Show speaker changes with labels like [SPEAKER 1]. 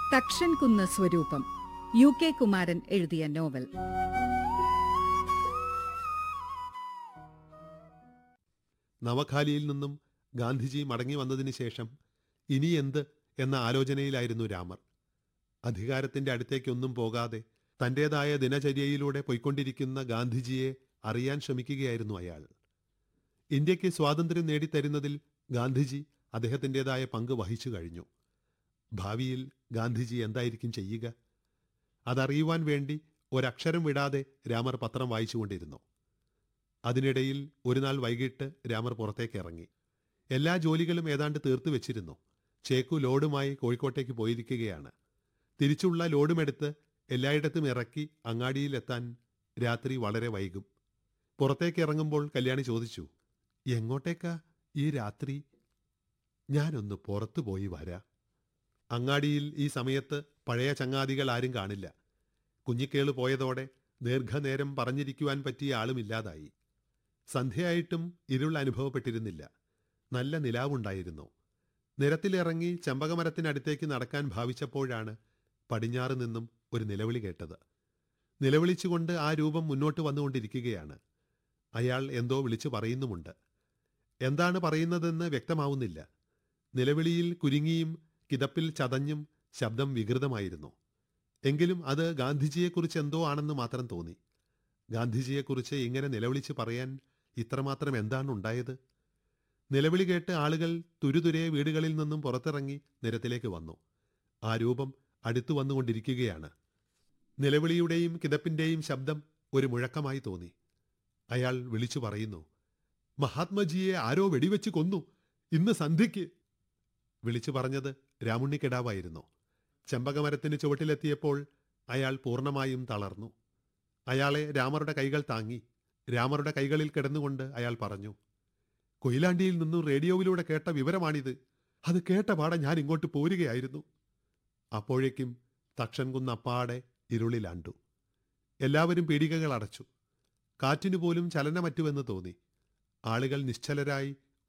[SPEAKER 1] തക്ഷൻ കുന്ന് സ്വരൂപം U K Kumaran എഴുതിയ നോവൽ
[SPEAKER 2] നവഖാലിയിൽ നിന്നും ഗാന്ധിജി മടങ്ങി വന്നതിന് ശേഷം ഇനി എന്ത് എന്ന ആലോചനയിലായിരുന്നു രാമർ അധികാരത്തിന്റെ അടുത്തേക്കൊന്നും പോകാതെ തന്റേതായ ദിനചര്യയിലൂടെ പൊയ്ക്കൊണ്ടിരിക്കുന്ന ഗാന്ധിജിയെ അറിയാൻ ശ്രമിക്കുകയായിരുന്നു അയാൾ ഇന്ത്യക്ക് സ്വാതന്ത്ര്യം നേടിത്തരുന്നതിൽ ഗാന്ധിജി അദ്ദേഹത്തിൻ്റെതായ പങ്ക് വഹിച്ചു കഴിഞ്ഞു ഭാവിയിൽ ഗാന്ധിജി എന്തായിരിക്കും ചെയ്യുക അതറിയുവാൻ വേണ്ടി ഒരക്ഷരം വിടാതെ രാമർ പത്രം വായിച്ചുകൊണ്ടിരുന്നു അതിനിടയിൽ ഒരു നാൾ വൈകിട്ട് രാമർ പുറത്തേക്ക് ഇറങ്ങി എല്ലാ ജോലികളും ഏതാണ്ട് തീർത്തു വെച്ചിരുന്നു ചേക്കു ലോഡുമായി കോഴിക്കോട്ടേക്ക് പോയിരിക്കുകയാണ് തിരിച്ചുള്ള ലോഡുമെടുത്ത് എല്ലായിടത്തും ഇറക്കി അങ്ങാടിയിലെത്താൻ രാത്രി വളരെ വൈകും പുറത്തേക്ക് ഇറങ്ങുമ്പോൾ കല്യാണി ചോദിച്ചു എങ്ങോട്ടേക്കാ ഈ രാത്രി ഞാനൊന്ന് പുറത്തു പോയി വരാ അങ്ങാടിയിൽ ഈ സമയത്ത് പഴയ ചങ്ങാതികൾ ആരും കാണില്ല കുഞ്ഞിക്കേള് പോയതോടെ ദീർഘനേരം പറഞ്ഞിരിക്കുവാൻ പറ്റിയ ആളുമില്ലാതായി സന്ധ്യയായിട്ടും ഇരുൾ അനുഭവപ്പെട്ടിരുന്നില്ല നല്ല നിലാവുണ്ടായിരുന്നു നിരത്തിലിറങ്ങി ചെമ്പകമരത്തിനടുത്തേക്ക് നടക്കാൻ ഭാവിച്ചപ്പോഴാണ് പടിഞ്ഞാറ് നിന്നും ഒരു നിലവിളി കേട്ടത് നിലവിളിച്ചുകൊണ്ട് ആ രൂപം മുന്നോട്ട് വന്നുകൊണ്ടിരിക്കുകയാണ് അയാൾ എന്തോ വിളിച്ചു പറയുന്നുമുണ്ട് എന്താണ് പറയുന്നതെന്ന് വ്യക്തമാവുന്നില്ല നിലവിളിയിൽ കുരുങ്ങിയും കിതപ്പിൽ ചതഞ്ഞും ശബ്ദം വികൃതമായിരുന്നു എങ്കിലും അത് ഗാന്ധിജിയെക്കുറിച്ച് എന്തോ ആണെന്ന് മാത്രം തോന്നി ഗാന്ധിജിയെക്കുറിച്ച് ഇങ്ങനെ നിലവിളിച്ച് പറയാൻ ഇത്രമാത്രം എന്താണ് ഉണ്ടായത് നിലവിളി കേട്ട് ആളുകൾ തുരുതുരെ വീടുകളിൽ നിന്നും പുറത്തിറങ്ങി നിരത്തിലേക്ക് വന്നു ആ രൂപം അടുത്തു വന്നുകൊണ്ടിരിക്കുകയാണ് നിലവിളിയുടെയും കിതപ്പിന്റെയും ശബ്ദം ഒരു മുഴക്കമായി തോന്നി അയാൾ വിളിച്ചു പറയുന്നു മഹാത്മജിയെ ആരോ വെടിവെച്ച് കൊന്നു ഇന്ന് സന്ധ്യയ്ക്ക് വിളിച്ചു പറഞ്ഞത് രാമുണ്ണിക്കിടാവായിരുന്നു ചെമ്പകമരത്തിന് ചുവട്ടിലെത്തിയപ്പോൾ അയാൾ പൂർണ്ണമായും തളർന്നു അയാളെ രാമറുടെ കൈകൾ താങ്ങി രാമറുടെ കൈകളിൽ കിടന്നുകൊണ്ട് അയാൾ പറഞ്ഞു കൊയിലാണ്ടിയിൽ നിന്നും റേഡിയോയിലൂടെ കേട്ട വിവരമാണിത് അത് കേട്ട പാടെ ഞാൻ ഇങ്ങോട്ട് പോരുകയായിരുന്നു അപ്പോഴേക്കും തക്ഷൻകുന്ന് അപ്പാടെ ഇരുളിലാണ്ടു എല്ലാവരും പീടികകൾ അടച്ചു കാറ്റിനു പോലും ചലനമറ്റുവെന്ന് തോന്നി ആളുകൾ നിശ്ചലരായി